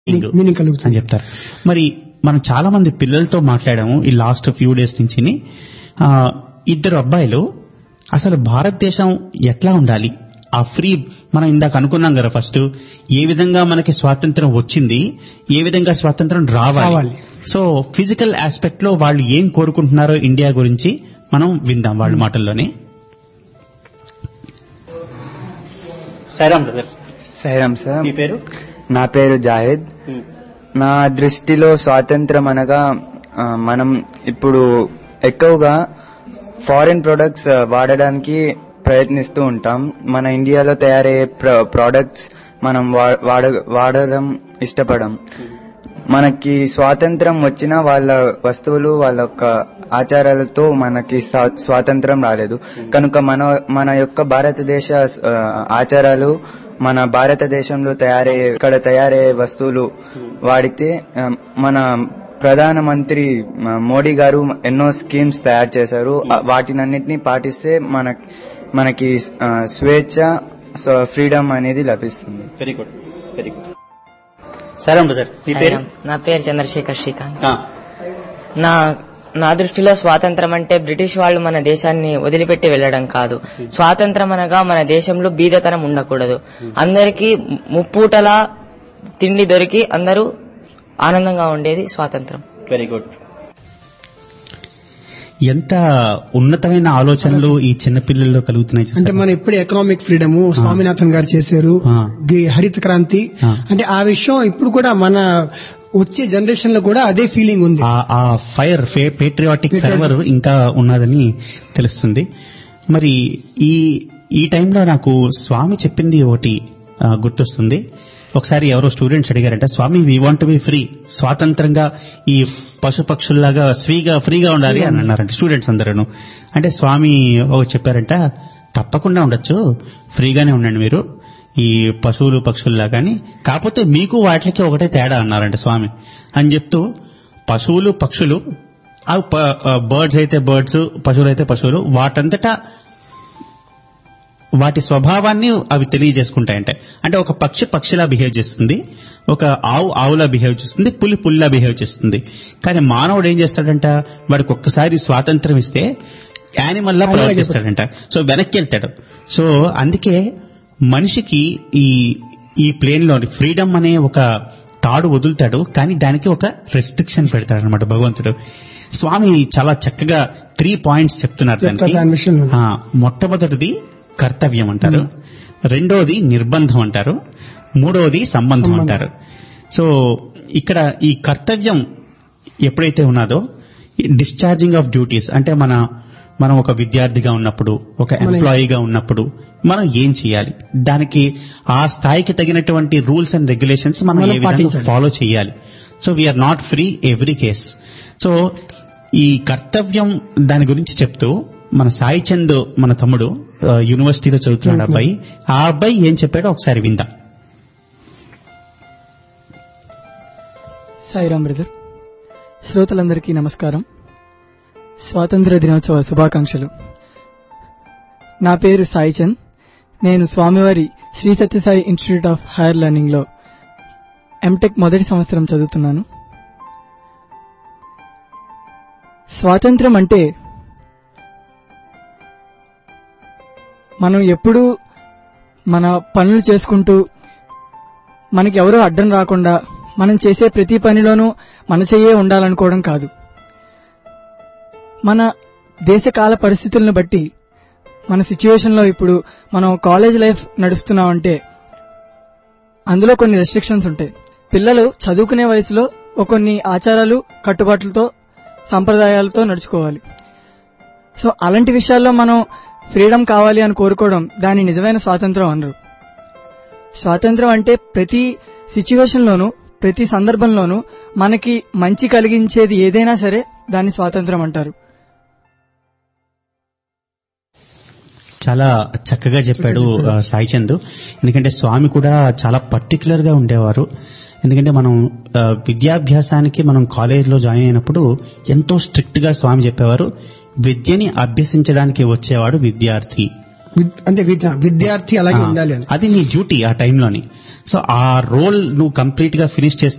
Meaning అని కలుగుతుంది చెప్తారు మరి మనం చాలా మంది పిల్లలతో మాట్లాడాము ఈ లాస్ట్ ఫ్యూ డేస్ నుంచి ఆ, ఇద్దరు అబ్బాయిలు అసలు భారతదేశం ఎట్లా ఉండాలి ఆ ఫ్రీ మనం ఇందాక అనుకున్నాం కదా ఫస్ట్ ఏ విధంగా మనకి స్వాతంత్రం వచ్చింది ఏ విధంగా స్వాతంత్రం రావాలి రావాలి. సో ఫిజికల్ ఆస్పెక్ట్ లో వాళ్ళు ఏం కోరుకుంటున్నారో ఇండియా గురించి మనం విందాం వాళ్ళ మాటల్లోనే సైరామ్ బ్రదర్ సైరామ్ సార్ మీ పేరు నా పేరు జాహిద్ నా దృష్టిలో స్వాతంత్రం అనగా ఆ, మనం ఇప్పుడు ఎక్కువగా ఫారిన్ ప్రొడక్ట్స్ వాడడానికి ప్రయత్నిస్తూ ఉంటాం మన ఇండియాలో తయారయ్యే ప్రోడక్ట్స్ మనం వా- వాడ వాడడం ఇష్టపడం మనకి స్వాతంత్రం వచ్చినా వాళ్ళ వస్తువులు వాళ్ళ యొక్క ఆచారాలతో మనకి స్వా- స్వాతంత్రం రాలేదు కనుక మన మన యొక్క భారతదేశ ఆ, ఆచారాలు మన భారతదేశంలో తయారయ్యే ఇక్కడ తయారయ్యే వస్తువులు వాడితే ఆ, మన ప్రధానమంత్రి ఆ, మోడీ గారు ఎన్నో స్కీమ్స్ తయారు చేశారు ఆ, వాటినన్నిటినీ పాటిస్తే మన మనకి ఆ, స్వేచ్ఛ ఫ్రీడమ్ అనేది లభిస్తుంది very good very good Sairam brother మీ పేరు సాయిరామ్. నా పేరు చంద్రశేఖర్ శ్రీకాంత్ ఆ, నా నా దృష్టిలో స్వాతంత్రం అంటే బ్రిటిష్ వాళ్ళు మన దేశాన్ని వదిలిపెట్టి వెళ్ళడం కాదు స్వాతంత్రం అనగా మన దేశంలో బీదతనం ఉండకూడదు అందరికీ ముప్పూటలా తిండి దొరికి అందరూ ఆనందంగా ఉండేది స్వాతంత్రం వెరీ గుడ్ ఎంత ఉన్నతమైన ఆలోచనలు ఈ చిన్నపిల్లల్లో కలుగుతున్నాయి చూసారా? అంటే మనం ఎప్పుడు ఎకనామిక్ ఫ్రీడమ్ స్వామినాథన్ గారు చేశారు ఆ. గి- హరిత క్రాంతి ఆ. అంటే ఆ విషయం ఇప్పుడు కూడా మన వచ్చే జనరేషన్ లో కూడా అదే ఫీలింగ్ ఉంది ఆ- ఆ ఫైర్ పేట్రియాటిక్ ఫెర్వర్ ఇంకా ఉన్నదని తెలుస్తుంది మరి ఈ ఈ టైంలో నాకు స్వామి చెప్పింది ఒకటి ఆ, గుర్తొస్తుంది ఒకసారి ఎవరో స్టూడెంట్స్ అడిగారంట స్వామి వీ వాంట్ బి ఫ్రీ స్వాతంత్రంగా ఈ పశు పక్షుల్లాగా ఫ్రీగా ఫ్రీగా ఉండాలి అని అన్నారంట స్టూడెంట్స్ అందరూ అంటే స్వామి ఒక చెప్పారంట తప్పకుండా ఉండొచ్చు ఫ్రీగానే ఉండండి మీరు ఈ పశువులు పక్షుల్లా కానీ కాకపోతే మీకు వాటికి ఒకటే తేడా అన్నారంట స్వామి అని చెప్తూ పశువులు పక్షులు అవి బర్డ్స్ అయితే బర్డ్స్ పశువులు అయితే పశువులు వాటంతటా వాటి స్వభావాన్ని అవి తెలియజేసుకుంటాయంట అంటే ఒక పక్షి పక్షిలా బిహేవ్ చేస్తుంది ఒక ఆవు ఆవులా బిహేవ్ చేస్తుంది పులి పుల్లా బిహేవ్ చేస్తుంది కానీ మానవుడు ఏం చేస్తాడంట వాడికి ఒక్కసారి స్వాతంత్రం ఇస్తే యానిమల్ లా ప్రవర్తిస్తాడంట సో వెనక్కి వెళ్తాడు సో అందుకే మనిషికి ఈ ఈ ప్లేన్ లో ఫ్రీడమ్ అనే ఒక తాడు వదులుతాడు కానీ దానికి ఒక రెస్ట్రిక్షన్ పెడతాడు అనమాట భగవంతుడు స్వామి చాలా చక్కగా త్రీ పాయింట్స్ చెప్తున్నారు చెప్తారు దానికి దాని విషయంలో ఆ, మొట్టమొదటిది కర్తవ్యం అంటారు రెండోది నిర్బంధం అంటారు మూడవది సంబంధం సంబంధం. అంటారు సో ఇక్కడ ఈ కర్తవ్యం ఎప్పుడైతే ఉన్నదో డిశ్చార్జింగ్ ఆఫ్ డ్యూటీస్ అంటే మన మనం ఒక విద్యార్థిగా ఉన్నప్పుడు ఒక మన- ఎంప్లాయీగా ఉన్నప్పుడు మనం ఏం చేయాలి దానికి ఆ స్థాయికి తగినటువంటి రూల్స్ అండ్ రెగ్యులేషన్స్ మనం మనం ఏ విధంగా పాటించాలి. ఫాలో చేయాలి so we are not free every case so ఈ కర్తవ్యం దాని గురించి చెప్తూ మన సాయి చంద్ మన తమ్ముడు ఆ, యూనివర్సిటీలో చదువుతున్నాడు అబ్బాయి ఆ అబ్బాయి ఏం చెప్పాడో ఒకసారి విందాం సాయిరాం బ్రదర్ శ్రోతలందరికీ నమస్కారం స్వాతంత్ర దినోత్సవ శుభాకాంక్షలు నా పేరు సాయి చంద్ నేను స్వామివారి Sri Sathyasai institute of higher learning లో ఎంటెక్ మొదటి సంవత్సరం చదువుతున్నాను స్వాతంత్రం అంటే మనం ఎప్పుడూ మన పనులు చేసుకుంటూ మనకి ఎవరో అడ్డం రాకుండా మనం చేసే ప్రతి పనిలోనూ మన చెయ్యే ఉండాలనుకోవడం కాదు మన దేశకాల పరిస్థితులను బట్టి మన సిచ్యువేషన్ లో ఇప్పుడు మనం కాలేజ్ లైఫ్ నడుస్తున్నామంటే అందులో కొన్ని రెస్ట్రిక్షన్స్ ఉంటాయి పిల్లలు చదువుకునే వయసులో ఒక కొన్ని ఆచారాలు కట్టుబాట్లతో సంప్రదాయాలతో నడుచుకోవాలి సో అలాంటి విషయాల్లో మనం ఫ్రీడమ్ కావాలి అని కోరుకోవడం దాని నిజమైన స్వాతంత్రం అనరు స్వాతంత్రం అంటే ప్రతి సిచ్యువేషన్ లోనూ ప్రతి సందర్భంలోనూ మనకి మంచి కలిగించేది ఏదైనా సరే దాన్ని స్వాతంత్రం అంటారు చాలా చక్కగా చెప్పాడు ఆ, సాయి చంద్ ఎందుకంటే స్వామి కూడా చాలా పర్టికులర్ గా ఉండేవారు ఎందుకంటే మనం ఆ, విద్యాభ్యాసానికి మనం కాలేజీలో జాయిన్ అయినప్పుడు ఎంతో స్ట్రిక్ట్ గా స్వామి చెప్పేవారు విద్యని అభ్యసించడానికి వచ్చేవాడు విద్యార్థి విద్- అంటే విద్య- విద్యార్థి అలాగే ఆ, ఉండాలి అని అది నీ డ్యూటీ ఆ టైంలోని సో ఆ రోల్ నువ్వు కంప్లీట్ గా ఫినిష్ చేస్తే